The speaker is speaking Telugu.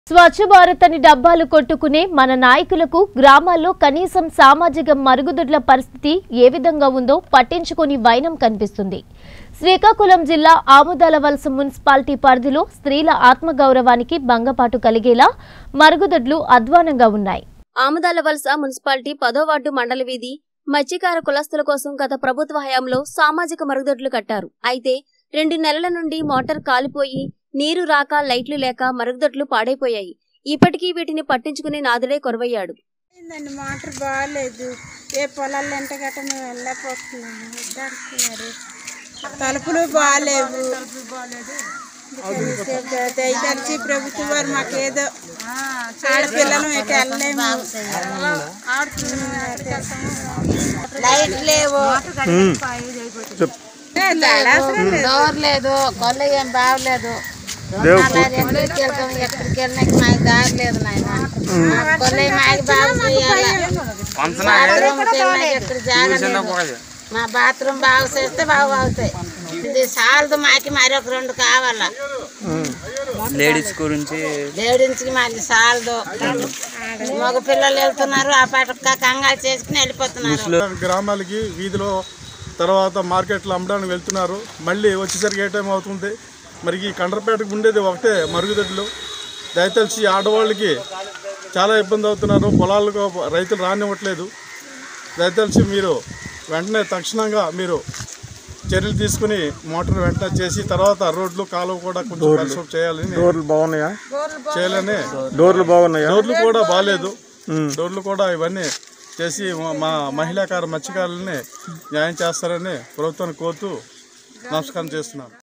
స్వచ్ఛ భారత్ అని డబ్బాలు కొట్టుకునే మన నాయకులకు గ్రామాల్లో కనీసం సామాజిక మరుగుదొడ్ల పరిస్థితి ఏ విధంగా ఉందో పట్టించుకొని వైనం కనిపిస్తుంది శ్రీకాకుళం జిల్లా ఆముదాల వలస మున్సిపాలిటీ పరిధిలో స్త్రీల ఆత్మగౌరవానికి భంగపాటు కలిగేలా మరుగుదొడ్లు అధ్వానంగా ఉన్నాయి ఆమదాల వలస మున్సిపాలిటీ పదో వార్డు మండల వీధి మత్స్యకార కులస్తుల కోసం గత ప్రభుత్వ హయాంలో సామాజిక మరుగుదొడ్లు కట్టారు అయితే రెండు నెలల నుండి మోటార్ కాలిపోయి నీరు రాక లైట్లు లేక మరుగుదొడ్లు పాడైపోయాయి ఇప్పటికీ వీటిని పట్టించుకునే నాదుడే కొరవయ్యాడు ఏందండి మోటార్ బాగాలేదు ఏ పొలాలు ఎంట గట్ట మేము వెళ్ళకపోతున్నాము వద్దంటున్నారు తలుపులు బాగాలేవు దయచేసి ప్రభుత్వం వారు మాకేదో ఆడపిల్లలు ఎటు వెళ్ళలేము లైట్ లేవు డోర్ లేదు కొల్ల ఏం బాగలేదు ఎక్కడికి వెళ్తాం ఎక్కడికి వెళ్ళినా మాకు దారి లేదు నాయన కొల్ల మాకు బాగు చేయాలి బాత్రూమ్ ఎక్కడ జాగ్రత్త మా బాత్రూమ్ బాగు చేస్తే బాగు అవుతాయి ఇది సాలదు మాకి మరి ఒక రెండు కావాలా లేడీస్ గురించి లేడీస్కి మళ్ళీ సాలదు మగ పిల్లలు వెళ్తున్నారు ఆ పట్టక కంగారు చేసుకుని వెళ్ళిపోతున్నారు గ్రామాలకి వీధిలో తర్వాత మార్కెట్లో అమ్మడానికి వెళ్తున్నారు మళ్ళీ వచ్చేసరికి ఏ టైం అవుతుంది మరి ఈ కండ్రపేటకు ఉండేది ఒకటే మరుగుదొడ్లు దయతలిసి ఆడవాళ్ళకి చాలా ఇబ్బంది అవుతున్నారు పొలాలకు రైతులు రానివ్వట్లేదు దయతలిసి మీరు వెంటనే తక్షణంగా మీరు చర్యలు తీసుకుని మోటార్ వెంటనే చేసి తర్వాత రోడ్లు కాలువ కూడా కొంచెం పరిశుభ్రం చేయాలని డోర్లు బాగున్నాయా చేయాలని డోర్లు బాగున్నాయా డోర్లు కూడా బాగాలేదు డోర్లు కూడా ఇవన్నీ చేసి మా- మా మహిళాకార మత్స్యకారులని న్యాయం చేస్తారని ప్రభుత్వాన్ని కోరుతూ నమస్కారం చేస్తున్నాను